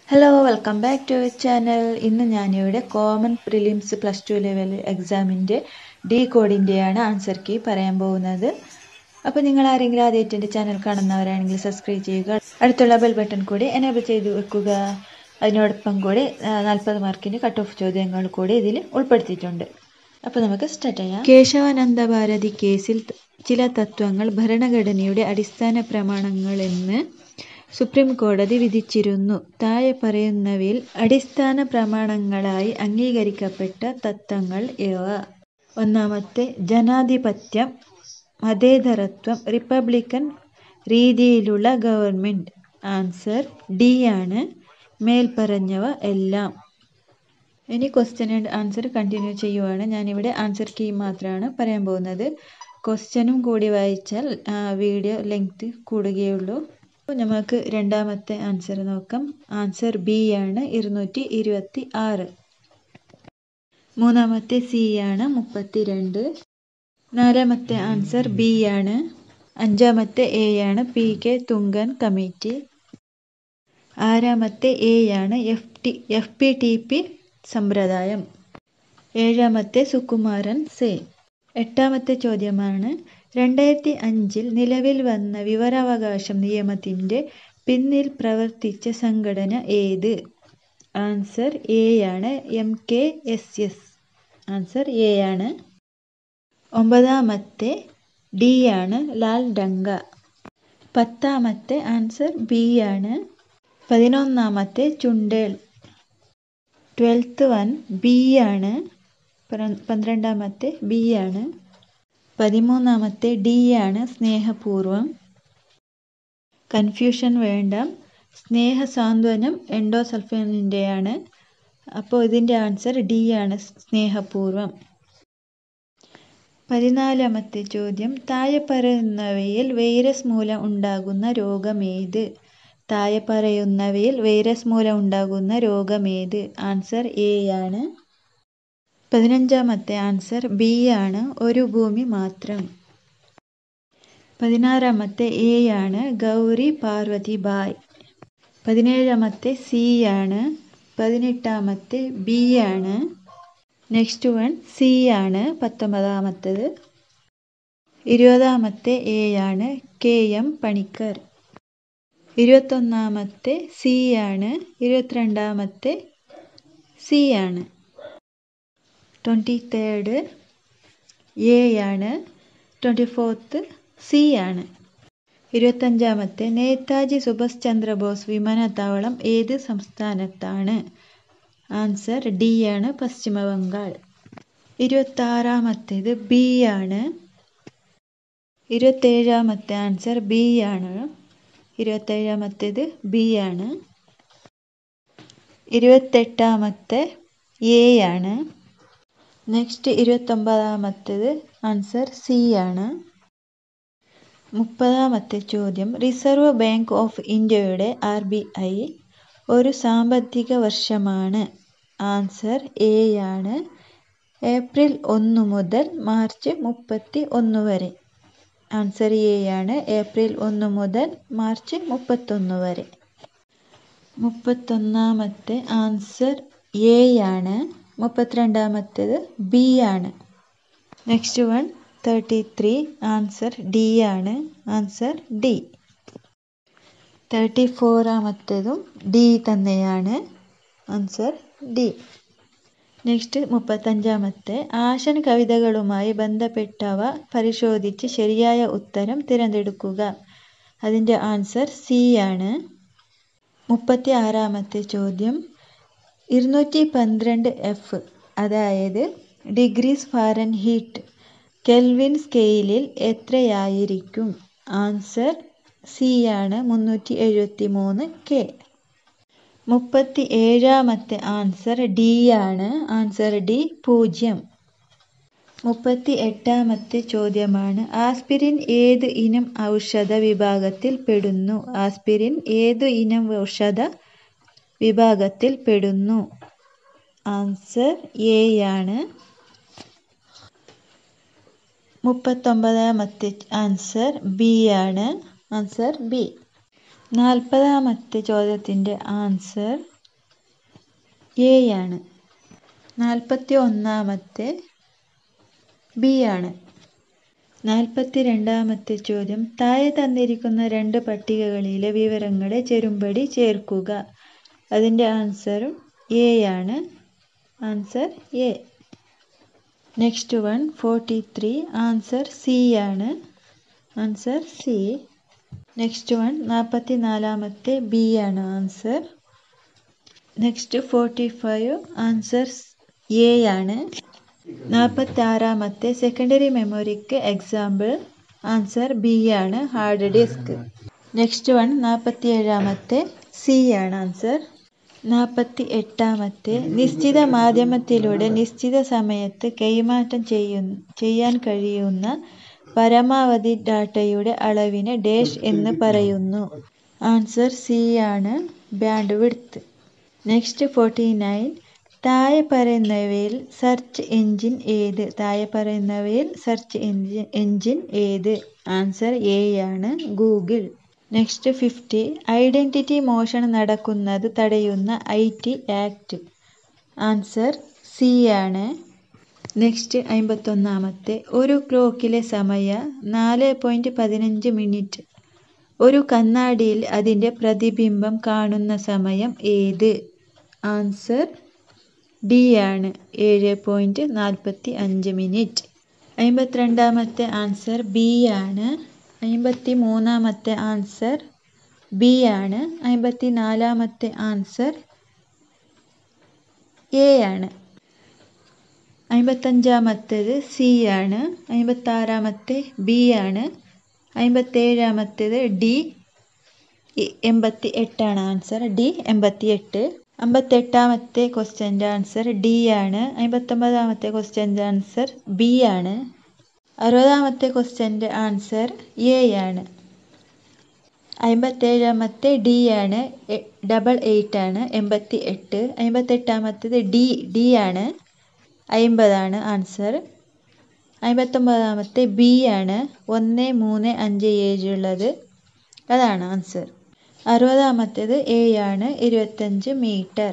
hello welcome back to our channel ഇന്ന് ഞാനിവിടെ common prelims plus two level എക്സാമിൻ്റെ D കോഡിൻ്റെയാണ് ആൻസർ കീ പറയാൻ പോകുന്നത് അപ്പോൾ നിങ്ങൾ ആരെങ്കിലും ആദ്യമായിട്ട് എൻ്റെ ചാനൽ കാണുന്നവരാണെങ്കിൽ സബ്സ്ക്രൈബ് ചെയ്യുക അടുത്തുള്ള ബെൽ ബട്ടൺ കൂടി എനേബിൾ ചെയ്ത് വെക്കുക അതിനോടൊപ്പം കൂടി നാൽപ്പത് മാർക്കിൻ്റെ കട്ട് ഓഫ് ചോദ്യങ്ങൾ കൂടി ഇതിൽ ഉൾപ്പെടുത്തിയിട്ടുണ്ട് അപ്പോൾ നമുക്ക് സ്റ്റാർട്ട് ചെയ്യാം കേശവാനന്ദ ഭാരതി കേസിൽ ചില തത്വങ്ങൾ ഭരണഘടനയുടെ അടിസ്ഥാന പ്രമാണങ്ങളെന്ന് സുപ്രീം കോടതി വിധിച്ചിരുന്നു താഴെ പറയുന്നവയിൽ അടിസ്ഥാന പ്രമാണങ്ങളായി അംഗീകരിക്കപ്പെട്ട തത്വങ്ങൾ ഇവ ഒന്നാമത്തെ ജനാധിപത്യം മതേതരത്വം റിപ്പബ്ലിക്കൻ രീതിയിലുള്ള ഗവൺമെൻറ് ആൻസർ ഡി ആണ് മേൽപ്പറഞ്ഞവ എല്ലാം ഇനി ക്വസ്റ്റ്യൻ ആൻഡ് ആൻസർ കണ്ടിന്യൂ ചെയ്യുവാണ് ഞാനിവിടെ ആൻസർ കീ മാത്രമാണ് പറയാൻ പോകുന്നത് ക്വസ്റ്റ്യനും കൂടി വായിച്ചാൽ വീഡിയോ ലെങ്ത് കൂടുകയുള്ളൂ അപ്പോൾ നമുക്ക് രണ്ടാമത്തെ ആൻസർ നോക്കാം ആൻസർ ബി ആണ് ഇരുന്നൂറ്റി ഇരുപത്തി ആറ് മൂന്നാമത്തെ സി ആണ് മുപ്പത്തി രണ്ട് നാലാമത്തെ ആൻസർ ബി ആണ് അഞ്ചാമത്തെ എ ആണ് പി കെ തുങ്കൻ കമ്മിറ്റി ആറാമത്തെ എ ആണ് F T F P T P സമ്പ്രദായം ഏഴാമത്തെ സുകുമാരൻ സേ എട്ടാമത്തെ ചോദ്യമാണ് രണ്ടായിരത്തി അഞ്ചിൽ നിലവിൽ വന്ന വിവരാവകാശം നിയമത്തിൻ്റെ പിന്നിൽ പ്രവർത്തിച്ച സംഘടന ഏത് ആൻസർ എ ആണ് M K S S answer A ആണ് ഒമ്പതാമത്തെ ഡി ആണ് ലാൽ ഡങ്ക പത്താമത്തെ ആൻസർ ബി ആണ് പതിനൊന്നാമത്തെ ചുണ്ടേൽ ട്വൽത്ത് വൺ ബി ആണ് പന്ത്രണ്ടാമത്തെ ബി ആണ് പതിമൂന്നാമത്തെ ഡി ആണ് സ്നേഹപൂർവം കൺഫ്യൂഷൻ വേണ്ട സ്നേഹ സാന്ത്വനം എൻഡോസൾഫാനിൻ്റെയാണ് അപ്പോൾ ഇതിൻ്റെ ആൻസർ ഡി ആണ് സ്നേഹപൂർവം പതിനാലാമത്തെ ചോദ്യം താഴെ പറയുന്നവയിൽ വൈറസ് മൂലം ഉണ്ടാകുന്ന രോഗമേത് താഴെ പറയുന്നവയിൽ വൈറസ് മൂലം ഉണ്ടാകുന്ന രോഗമേത് ആൻസർ എ ആണ് പതിനഞ്ചാമത്തെ ആൻസർ ബി ആണ് ഒരു ഭൂമി മാത്രം പതിനാറാമത്തെ എ ആണ് ഗൗരി പാർവതി ബായ് പതിനേഴാമത്തെ സി ആണ് പതിനെട്ടാമത്തെ ബി ആണ് നെക്സ്റ്റ് വൺ സി ആണ് പത്തൊമ്പതാമത്തത് ഇരുപതാമത്തെ എ ആണ് കെ എം പണിക്കർ ഇരുപത്തൊന്നാമത്തെ സി ആണ് ഇരുപത്തിരണ്ടാമത്തെ സി ആണ് ട്വൻറ്റി തേർഡ് എ ആണ് ട്വൻറ്റി ഫോർത്ത് സി ആണ് ഇരുപത്തഞ്ചാമത്തെ നേതാജി സുഭാഷ് ചന്ദ്രബോസ് വിമാനത്താവളം ഏത് സംസ്ഥാനത്താണ് ആൻസർ ഡി ആണ് പശ്ചിമ ബംഗാൾ ഇരുപത്താറാമത്തേത് ബി ആണ് ഇരുപത്തേഴാമത്തെ ആൻസർ ബി ആണ് ഇരുപത്തേഴാമത്തേത് ബി ആണ് ഇരുപത്തെട്ടാമത്തെ എ ആണ് നെക്സ്റ്റ് ഇരുപത്തൊമ്പതാമത്തേത് ആൻസർ സി ആണ് മുപ്പതാമത്തെ ചോദ്യം റിസർവ് ബാങ്ക് ഓഫ് ഇന്ത്യയുടെ ആർ ബി ഐ ഒരു സാമ്പത്തിക വർഷമാണ് ആൻസർ എ ആണ് ഏപ്രിൽ ഒന്ന് മുതൽ മാർച്ച് മുപ്പത്തി ഒന്ന് വരെ ആൻസർ എ ആണ് ഏപ്രിൽ ഒന്ന് മുതൽ മാർച്ച് മുപ്പത്തൊന്ന് വരെ മുപ്പത്തൊന്നാമത്തെ ആൻസർ എ ആണ് മുപ്പത്തിരണ്ടാമത്തേത് ബി ആണ് next one thirty three answer D ആണ് ആൻസർ ഡി തേർട്ടി ഫോറാമത്തേതും ഡി തന്നെയാണ് ആൻസർ ഡി നെക്സ്റ്റ് മുപ്പത്തഞ്ചാമത്തെ ആശൻ കവിതകളുമായി ബന്ധപ്പെട്ടവ പരിശോധിച്ച് ശരിയായ ഉത്തരം തിരഞ്ഞെടുക്കുക അതിൻ്റെ ആൻസർ സി ആണ് മുപ്പത്തി ആറാമത്തെ ചോദ്യം ഇരുന്നൂറ്റി പന്ത്രണ്ട് എഫ് അതായത് ഡിഗ്രീസ് ഫാരൻ ഹീറ്റ് കെൽവിൻ സ്കെയിലിൽ എത്രയായിരിക്കും ആൻസർ സി ആണ് മുന്നൂറ്റി എഴുപത്തി മൂന്ന് കെ മുപ്പത്തി ഏഴാമത്തെ ആൻസർ ഡി ആണ് ആൻസർ ഡി പൂജ്യം മുപ്പത്തി എട്ടാമത്തെ ചോദ്യമാണ് ആസ്പിരിൻ ഏത് ഇനം ഔഷധ വിഭാഗത്തിൽ പെടുന്നു ആസ്പിരിൻ ഏത് ഇനം ഔഷധ വിഭാഗത്തിൽ പെടുന്നു ആൻസർ എ ആണ് മുപ്പത്തൊമ്പതാമത്തെ ആൻസർ ബി ആണ് ആൻസർ ബി നാൽപ്പതാമത്തെ ചോദ്യത്തിൻ്റെ ആൻസർ എ ആണ് നാൽപ്പത്തി ഒന്നാമത്തെ ബി ആണ് നാൽപ്പത്തി രണ്ടാമത്തെ ചോദ്യം താഴെ തന്നിരിക്കുന്ന രണ്ട് പട്ടികകളിലെ വിവരങ്ങളെ ചെരുമ്പടി ചേർക്കുക അതിൻ്റെ ആൻസറും എ ആണ് answer A next one forty three answer C ആണ് ആൻസർ സി നെക്സ്റ്റ് വൺ നാൽപ്പത്തി നാലാമത്തെ ബി ആണ് answer next forty five answer A ആണ് നാൽപ്പത്തി ആറാമത്തെ സെക്കൻഡറി മെമ്മറിക്ക് എക്സാമ്പിൾ ആൻസർ ബി ആണ് ഹാർഡ് ഡിസ്ക് നെക്സ്റ്റ് വൺ നാൽപ്പത്തി ഏഴാമത്തെ സി ആണ് ആൻസർ നാൽപ്പത്തി എട്ടാമത്തെ നിശ്ചിത മാധ്യമത്തിലൂടെ നിശ്ചിത സമയത്ത് കൈമാറ്റം ചെയ്യ ചെയ്യാൻ കഴിയുന്ന പരമാവധി ഡാറ്റയുടെ അളവിനെ ഡാഷ് എന്ന് പറയുന്നു ആൻസർ സി ആണ് bandwidth next forty nine താഴെ പറയുന്നവയിൽ സെർച്ച് എൻജിൻ ഏത് താഴെ പറയുന്നവയിൽ സെർച്ച് എൻജിൻ എൻജിൻ ഏത് ആൻസർ എ ആണ് ഗൂഗിൾ നെക്സ്റ്റ് ഫിഫ്റ്റി ഐഡൻറ്റിറ്റി മോഷണം നടക്കുന്നത് തടയുന്ന I T act answer C ആണ് നെക്സ്റ്റ് അമ്പത്തൊന്നാമത്തെ ഒരു ക്ലോക്കിലെ സമയ നാല് പോയിൻറ്റ് പതിനഞ്ച് മിനിറ്റ് ഒരു കണ്ണാടിയിൽ അതിൻ്റെ പ്രതിബിംബം കാണുന്ന സമയം ഏത് ആൻസർ ഡി ആണ് ഏഴ് പോയിൻറ്റ് നാൽപ്പത്തി അഞ്ച് മിനിറ്റ് അമ്പത്തിരണ്ടാമത്തെ ആൻസർ ബി ആണ് അമ്പത്തി മൂന്നാമത്തെ ആൻസർ ബി ആണ് അമ്പത്തി നാലാമത്തെ ആൻസർ എ ആണ് അമ്പത്തഞ്ചാമത്തേത് സി ആണ് അമ്പത്താറാമത്തെ ബി ആണ് അമ്പത്തേഴാമത്തേത് ഡി എൺപത്തി എട്ടാണ് ആൻസർ ഡി എൺപത്തി എട്ട് അമ്പത്തെട്ടാമത്തെ ക്വസ്റ്റ്യൻ്റെ ആൻസർ ഡി ആണ് അമ്പത്തൊമ്പതാമത്തെ ക്വസ്റ്റ്യൻ്റെ ആൻസർ ബി ആണ് അറുപതാമത്തെ ക്വസ്റ്റ്യൻ്റെ ആൻസർ എ ആണ് അമ്പത്തേഴാമത്തെ ഡി ആണ് ഡബിൾ എയ്റ്റ് ആണ് എൺപത്തി എട്ട് അമ്പത്തെട്ടാമത്തേത് ഡി ഡി ആണ് അമ്പതാണ് ആൻസർ അമ്പത്തൊമ്പതാമത്തെ ബി ആണ് ഒന്ന് മൂന്ന് അഞ്ച് ഏഴ് ഉള്ളത് അതാണ് ആൻസർ അറുപതാമത്തേത് എ ആണ് ഇരുപത്തഞ്ച് മീറ്റർ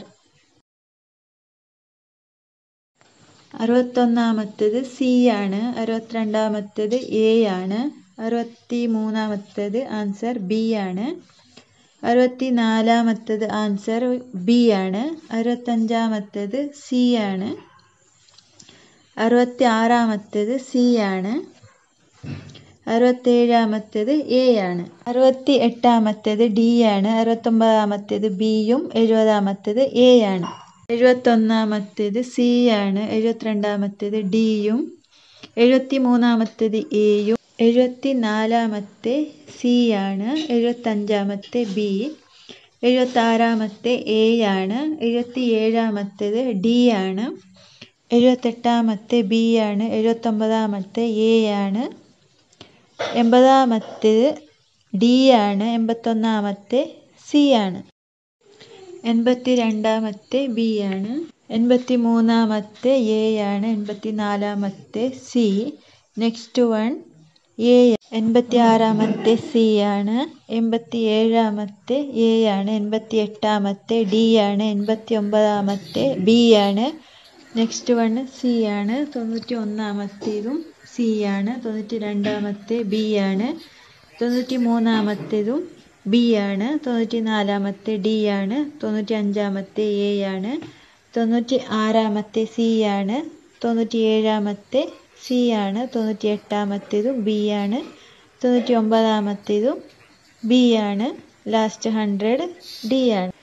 അറുപത്തൊന്നാമത്തേത് സി ആണ് അറുപത്തിരണ്ടാമത്തേത് എ ആണ് അറുപത്തി മൂന്നാമത്തേത് ആൻസർ ബി ആണ് അറുപത്തി നാലാമത്തേത് ആൻസർ ബി ആണ് അറുപത്തഞ്ചാമത്തേത് സി ആണ് അറുപത്തി ആറാമത്തേത് സി ആണ് അറുപത്തേഴാമത്തേത് എ ആണ് അറുപത്തി എട്ടാമത്തേത് ഡി ആണ് അറുപത്തൊമ്പതാമത്തേത് ബിയും എഴുപതാമത്തേത് എ ആണ് എഴുപത്തൊന്നാമത്തേത് സി ആണ് എഴുപത്തിരണ്ടാമത്തേത് ഡിയും എഴുപത്തി മൂന്നാമത്തേത് എയും എഴുപത്തി നാലാമത്തെ സി ആണ് എഴുപത്തഞ്ചാമത്തെ ബി എഴുപത്താറാമത്തെ എ ആണ് എഴുപത്തി ഏഴാമത്തേത് ഡി ആണ് എഴുപത്തെട്ടാമത്തെ ബി ആണ് എഴുപത്തൊമ്പതാമത്തെ എ ആണ് എൺപതാമത്തേത് ഡി ആണ് എൺപത്തൊന്നാമത്തെ സി ആണ് എൺപത്തി രണ്ടാമത്തെ ബി ആണ് എൺപത്തി മൂന്നാമത്തെ എ ആണ് എൺപത്തി നാലാമത്തെ സി നെക്സ്റ്റ് വൺ എ എൺപത്തി ആറാമത്തെ സി ആണ് എൺപത്തി ഏഴാമത്തെ എ ആണ് എൺപത്തി എട്ടാമത്തെ ഡി ആണ് എൺപത്തി ഒമ്പതാമത്തെ ബി ആണ് നെക്സ്റ്റ് വൺ സി ആണ് തൊണ്ണൂറ്റി ഒന്നാമത്തേതും സി ആണ് തൊണ്ണൂറ്റി രണ്ടാമത്തെ ബി ആണ് തൊണ്ണൂറ്റി മൂന്നാമത്തേതും ബി ആണ് തൊണ്ണൂറ്റി നാലാമത്തെ ഡി ആണ് തൊണ്ണൂറ്റി അഞ്ചാമത്തെ എ ആണ് തൊണ്ണൂറ്റി ആറാമത്തെ സി ആണ് തൊണ്ണൂറ്റി ഏഴാമത്തെ സി ആണ് തൊണ്ണൂറ്റി എട്ടാമത്തേതും ബി ആണ് തൊണ്ണൂറ്റി ഒമ്പതാമത്തേതും ബി ആണ് ലാസ്റ്റ് ഹൺഡ്രഡ് ഡി ആണ്